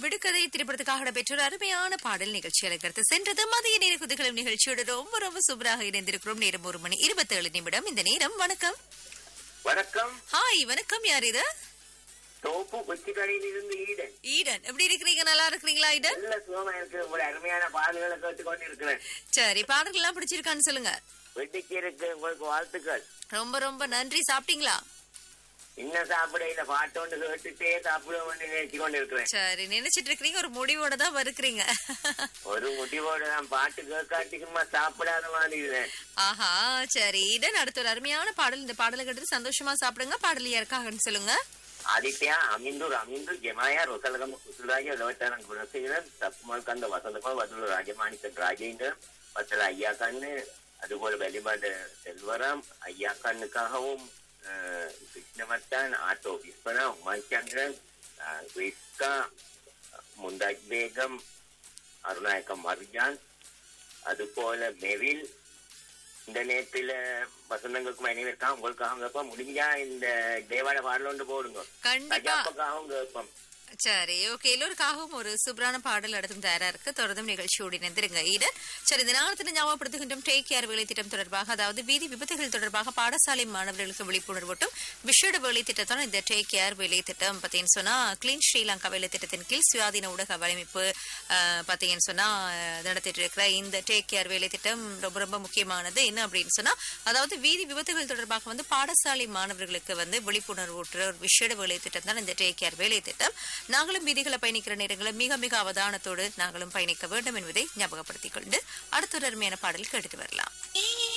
விடுகதை திரைப்படத்துக்காக பெற்றோர் அருமையான பாடல் நிகழ்ச்சி அலங்கரித்து சென்றது மதிய நேர குதிகளும் நிகழ்ச்சியோட ரொம்ப ரொம்ப சூப்பராக இணைந்திருக்கிறோம் நேரம் ஒரு மணி இருபத்தி ஏழு நிமிடம் இந்த நேரம் வணக்கம் வணக்கம் ஹாய் வணக்கம் யார் இது தோப்பு கொச்சிக்கடையில் இருந்து ஈடன் ஈடன் எப்படி இருக்கிறீங்க நல்லா இருக்கிறீங்களா ஈடன் நல்ல சுகமா இருக்கு உங்களுடைய அருமையான பாடல்களை கேட்டுக்கொண்டு இருக்கிறேன் சரி பாடல்கள் எல்லாம் பிடிச்சிருக்கான்னு சொல்லுங்க வெட்டிக்கு இருக்கு உங்களுக்கு வாழ்த்துக்கள் ரொம்ப ரொம்ப நன்றி சாப்பிட்டீங்களா இன்னும் சாப்பிட இல்ல பாட்டு ஒன்று கேட்டுட்டே சாப்பிடுவோம்னு நினைச்சு கொண்டு இருக்கிறேன் சரி நினைச்சிட்டு இருக்கிறீங்க ஒரு முடிவோட தான் வருக்கிறீங்க ஒரு முடிவோட நான் பாட்டு கேட்காட்டிக்குமா சாப்பிடாத மாதிரி இருந்தேன் ஆஹா சரி ஈடன் அடுத்த ஒரு அருமையான பாடல் இந்த பாடலை கேட்டு சந்தோஷமா சாப்பிடுங்க பாடல் யாருக்காகன்னு சொல்லுங்க ආදිත්‍යයා අමින්දු රමින්දු ජෙමායා රොසලගම කුසුරාජ ලොවටරන් ගුණසේන සප්මල් කන්ද වසந்தකම වදුල රාජමානික රාජේන්ද්‍ර වසල අයියා කන්න அதுபோல வெளிபாடு செல்வராம் ஐயா கண்ணுக்காகவும் அஹ், கிருஷ்ணவர்த்தன் ஆட்டோ விஸ்வனா உமாச்சந்திரன் அஹ், ரிஸ்கா முந்தாஜ் பேகம் அருணாயக்கம் மர்ஜான் அதுபோல மெவில் இந்த நேரத்துல வசந்தங்களுக்கும் அனைவருக்காக உங்களுக்காக கேட்போம் முடிஞ்சா இந்த தேவாட பாடல் ஒன்று போடுங்க கண்டிப்பா ரஜாப்பக்காகவும் கேட்போம் சரி ஓகே எல்லோருக்காகவும் ஒரு சூப்பரான பாடல் அடுத்தும் தயாரா இருக்கு தொடர்ந்தும் நிகழ்ச்சியோடு இணைந்திருங்க ஈடன் சரி இந்த நாளத்தில் ஞாபகப்படுத்துகின்றோம் டேக் கேர் வேலை திட்டம் தொடர்பாக அதாவது வீதி விபத்துகள் தொடர்பாக பாடசாலை மாணவர்களுக்கு விழிப்புணர்வூட்டும் விஷேட வேலை திட்டத்தான் இந்த டேக் கேர் வேலை திட்டம் பார்த்தீங்கன்னு சொன்னா கிளீன் ஸ்ரீலங்கா வேலை திட்டத்தின் கீழ் சுயாதீன ஊடக வலைமைப்பு அஹ், பார்த்தீங்கன்னு சொன்னா அஹ், நடத்திட்டு இருக்கிற இந்த டேக் கேர் வேலை திட்டம் ரொம்ப ரொம்ப முக்கியமானது என்ன அப்படின்னு சொன்னா அதாவது வீதி விபத்துகள் தொடர்பாக வந்து பாடசாலை மாணவர்களுக்கு வந்து விழிப்புணர்வூட்டுற ஒரு விஷேட வேலை திட்டம் தான் இந்த டேக் கேர் வேலை திட்டம் நாங்களும் வீதிகளை பயணிக்கிற நேரங்களில் மிக மிக அவதானத்தோடு நாங்களும் பயணிக்க வேண்டும் என்பதை ஞாபகப்படுத்திக் கொண்டு அடுத்த ஒரு அருமையான பாடல் கேட்டுட்டு வரலாம்